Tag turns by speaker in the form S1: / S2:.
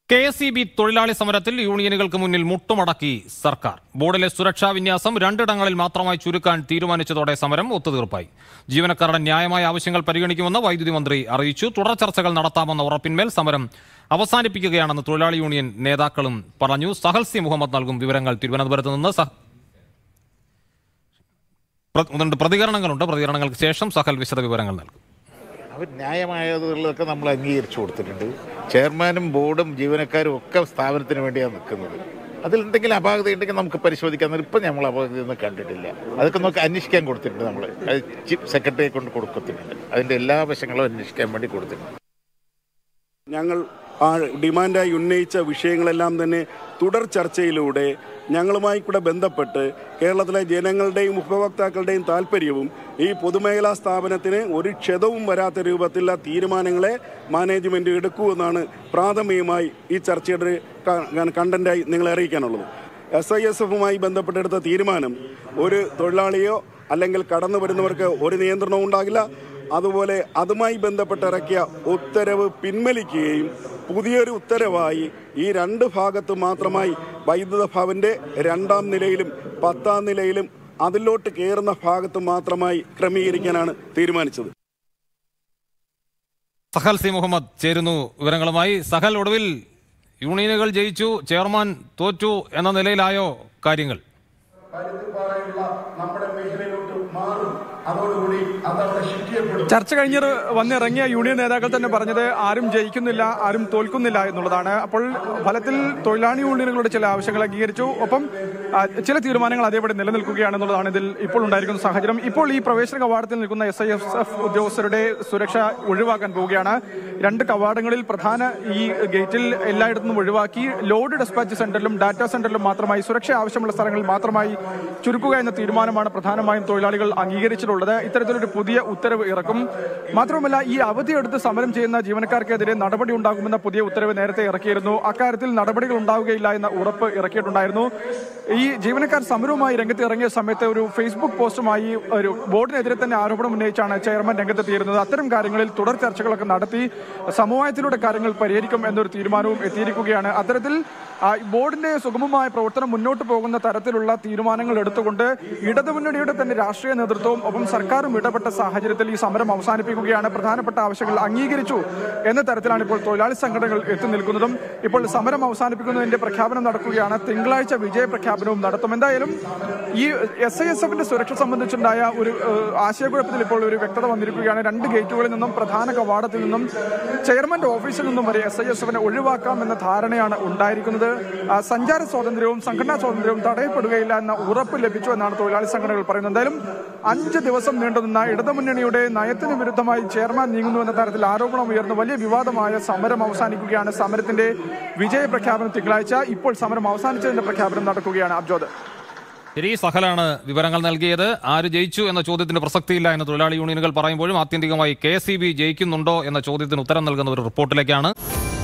S1: K S E B തൊഴിലാളി സമരത്തിൽ യൂണിയനുകൾക്ക് മുന്നിൽ മുട്ടുമടക്കി സർക്കാർ ബോർഡിലെ സുരക്ഷാ വിന്യാസം രണ്ടിടങ്ങളിൽ മാത്രമായി ചുരുക്കാൻ തീരുമാനിച്ചതോടെ സമരം ഒത്തുതീർപ്പായി ജീവനക്കാരുടെ ന്യായമായ ആവശ്യങ്ങൾ പരിഗണിക്കുമെന്ന് വൈദ്യുതി മന്ത്രി അറിയിച്ചു തുടർ ചർച്ചകൾ നടത്താമെന്ന ഉറപ്പിന്മേൽ സമരം അവസാനിപ്പിക്കുകയാണെന്ന് തൊഴിലാളി യൂണിയൻ നേതാക്കളും പറഞ്ഞു സഹൽ സി മുഹമ്മദ് നൽകും വിവരങ്ങൾ തിരുവനന്തപുരത്ത് നിന്ന് സഹ- പ്ര- ഉണ്ട് പ്രതികരണങ്ങളുണ്ട് പ്രതികരണങ്ങൾക്ക് ശേഷം സഹൽ വിശദ വിവരങ്ങൾ നൽകും
S2: അവർ ന്യായമായതുള്ളതൊക്കെ നമ്മൾ അംഗീകരിച്ചു കൊടുത്തിട്ടുണ്ട് ചെയർമാനും ബോർഡും ജീവനക്കാരും ഒക്കെ സ്ഥാപനത്തിന് വേണ്ടിയാണ് നിൽക്കുന്നത് അതിൽ എന്തെങ്കിലും അപാകത ഉണ്ടെങ്കിൽ നമുക്ക് പരിശോധിക്കാം ഇപ്പം നമ്മൾ അപാകതയൊന്നും കണ്ടിട്ടില്ല അതൊക്കെ നമുക്ക് അന്വേഷിക്കാൻ കൊടുത്തിട്ടുണ്ട് നമ്മൾ അത് ചീഫ് സെക്രട്ടറിയെ കൊണ്ട് കൊടുത്തിട്ടുണ്ട് അതിൻ്റെ എല്ലാ വശങ്ങളും അന്വേഷിക്കാൻ വേണ്ടി കൊടുത്തിട്ടുണ്ട്
S3: ഞങ്ങൾ ആ ഡിമാൻഡായി ഉന്നയിച്ച വിഷയങ്ങളെല്ലാം തന്നെ തുടർ ചർച്ചയിലൂടെ ഞങ്ങളുമായി കൂടെ ബന്ധപ്പെട്ട് കേരളത്തിലെ ജനങ്ങളുടെയും ഉപഭോക്താക്കളുടെയും താല്പര്യവും ഈ പൊതുമേഖലാ സ്ഥാപനത്തിന് ഒരു ക്ഷതവും വരാത്ത രൂപത്തിലുള്ള തീരുമാനങ്ങളെ മാനേജ്മെന്റ് എടുക്കുമെന്നാണ് പ്രാഥമികമായി ഈ ചർച്ചയുടെ ക- കണ്ടന്റായി നിങ്ങളെ അറിയിക്കാനുള്ളത് എസ് ഐ എസ് എഫുമായി ബന്ധപ്പെട്ടെടുത്ത തീരുമാനം ഒരു തൊഴിലാളിയോ അല്ലെങ്കിൽ കടന്നു വരുന്നവർക്ക് ഒരു നിയന്ത്രണവും ഉണ്ടാകില്ല അതുപോലെ അതുമായി ബന്ധപ്പെട്ട് ഇറക്കിയ ഉത്തരവ് പിൻവലിക്കുകയും പുതിയൊരു ഉത്തരവായി ഈ രണ്ട് ഭാഗത്ത് മാത്രമായി വൈദ്യുത ഭവന്റെ രണ്ടാം നിലയിലും പത്താം നിലയിലും അതിലോട്ട് കയറുന്ന ഭാഗത്ത് മാത്രമായി ക്രമീകരിക്കാനാണ് തീരുമാനിച്ചത്
S1: സഹൽ സി മുഹമ്മദ് ചേരുന്നു വിവരങ്ങളുമായി സഹൽ ഒടുവിൽ യൂണിയനുകൾ ജയിച്ചു ചെയർമാൻ തോറ്റു എന്ന നിലയിലായോ കാര്യങ്ങൾ
S4: ചർച്ച കഴിഞ്ഞ് വന്നിറങ്ങിയ യൂണിയൻ നേതാക്കൾ തന്നെ പറഞ്ഞത് ആരും ജയിക്കുന്നില്ല ആരും തോൽക്കുന്നില്ല എന്നുള്ളതാണ് അപ്പോൾ ഫലത്തിൽ തൊഴിലാളി യൂണിയനുകളുടെ ചില ആവശ്യങ്ങൾ അംഗീകരിച്ചു ഒപ്പം ആ, ചില തീരുമാനങ്ങൾ അതേപടി നിലനിൽക്കുകയാണെന്നുള്ളതാണ് ഇതിൽ ഇപ്പോൾ ഉണ്ടായിരിക്കുന്ന സാഹചര്യം ഇപ്പോൾ ഈ പ്രവേശന കവാടത്തിൽ നിൽക്കുന്ന എസ് ഐ എസ് എഫ് ഉദ്യോഗസ്ഥരുടെ സുരക്ഷ ഒഴിവാക്കാൻ പോവുകയാണ് രണ്ട് കവാടങ്ങളിൽ പ്രധാന ഈ ഗേറ്റിൽ എല്ലായിടത്തും ഒഴിവാക്കി ലോഡ് ഡെസ്പാച്ച് സെന്ററിലും ഡാറ്റാ സെന്ററിലും മാത്രമായി സുരക്ഷ ആവശ്യമുള്ള സ്ഥലങ്ങളിൽ മാത്രമായി ചുരുക്കുക എന്ന തീരുമാനമാണ് പ്രധാനമായും തൊഴിലാളികൾ അംഗീകരിച്ചിട്ടുള്ളത് ഇത്തരത്തിലൊരു പുതിയ ഉത്തരവ് ഇറക്കും മാത്രമല്ല ഈ അവധിയെടുത്ത് സമരം ചെയ്യുന്ന ജീവനക്കാർക്കെതിരെ നടപടി ഉണ്ടാകുമെന്ന പുതിയ ഉത്തരവ് നേരത്തെ ഇറക്കിയിരുന്നു അക്കാര്യത്തിൽ നടപടികൾ ഉണ്ടാവുകയില്ല എന്ന ഉറപ്പ് ഇറക്കിയിട്ടുണ്ടായിരുന്നു ഈ ജീവനക്കാർ സമരവുമായി രംഗത്ത് ഇറങ്ങിയ സമയത്ത് ഒരു ഫേസ്ബുക്ക് പോസ്റ്റുമായി ഒരു ബോർഡിനെതിരെ തന്നെ ആരോപണം ഉന്നയിച്ചാണ് ചെയർമാൻ രംഗത്തെത്തിയിരുന്നത് അത്തരം കാര്യങ്ങളിൽ തുടർ ചർച്ചകളൊക്കെ നടത്തി സമവായത്തിലൂടെ കാര്യങ്ങൾ പരിഹരിക്കും എന്നൊരു തീരുമാനവും എത്തിയിരിക്കുകയാണ് അത്തരത്തിൽ ആ, ബോർഡിന്റെ സുഗമമായ പ്രവർത്തനം മുന്നോട്ട് പോകുന്ന തരത്തിലുള്ള തീരുമാനങ്ങൾ എടുത്തുകൊണ്ട് ഇടതുമുന്നണിയുടെ തന്നെ രാഷ്ട്രീയ നേതൃത്വവും ഒപ്പം സർക്കാരും ഇടപെട്ട സാഹചര്യത്തിൽ ഈ സമരം അവസാനിപ്പിക്കുകയാണ് പ്രധാനപ്പെട്ട ആവശ്യങ്ങൾ അംഗീകരിച്ചു എന്ന തരത്തിലാണ് ഇപ്പോൾ തൊഴിലാളി സംഘടനകൾ എത്തി നിൽക്കുന്നതും ഇപ്പോൾ സമരം അവസാനിപ്പിക്കുന്നതിന്റെ പ്രഖ്യാപനം നടക്കുകയാണ് തിങ്കളാഴ്ച വിജയ പ്രഖ്യാപനവും നടത്തും എന്തായാലും ഈ എസ് ഐ എസ് എഫിന്റെ സുരക്ഷ സംബന്ധിച്ചുണ്ടായ ഒരു ഏഹ്, ആശയക്കുഴപ്പത്തിൽ ഇപ്പോൾ ഒരു വ്യക്തത വന്നിരിക്കുകയാണ് രണ്ട് ഗേറ്റുകളിൽ നിന്നും പ്രധാന കവാടത്തിൽ നിന്നും ചെയർമാന്റെ ഓഫീസിൽ നിന്നും വരെ എസ് ഐ എസ് എഫിനെ ഒഴിവാക്കാം എന്ന ധാരണയാണ് ഉണ്ടായിരിക്കുന്നത് ആ, സഞ്ചാര സ്വാതന്ത്ര്യവും സംഘടനാ സ്വാതന്ത്ര്യവും തടയപ്പെടുകയില്ല എന്ന ഉറപ്പ് ലഭിച്ചു എന്നാണ് തൊഴിലാളി സംഘടനകൾ പറയുന്നത് എന്തായാലും അഞ്ച് ദിവസം നീണ്ടുനിന്ന ഇടതുമുന്നണിയുടെ നയത്തിന് വിരുദ്ധമായി ചെയർമാൻ നീങ്ങുന്നു എന്ന തരത്തിൽ ആരോപണം ഉയർന്നു വലിയ വിവാദമായ സമരം അവസാനിക്കുകയാണ് സമരത്തിന്റെ വിജയ പ്രഖ്യാപനം തിങ്കളാഴ്ച ഇപ്പോൾ സമരം അവസാനിച്ചതിന്റെ പ്രഖ്യാപനം നടക്കുകയാണ് അബ്ജോദ്
S1: ശരി സഹലാണ് വിവരങ്ങൾ നൽകിയത് ആര് ജയിച്ചു എന്ന ചോദ്യത്തിന് പ്രസക്തിയില്ല എന്ന് തൊഴിലാളി യൂണിയനുകൾ പറയുമ്പോഴും ആത്യന്തികമായി കെ എസ് ജയിക്കുന്നുണ്ടോ എന്ന ചോദ്യത്തിന് ഉത്തരം നൽകുന്ന ഒരു റിപ്പോർട്ടിലേക്കാണ്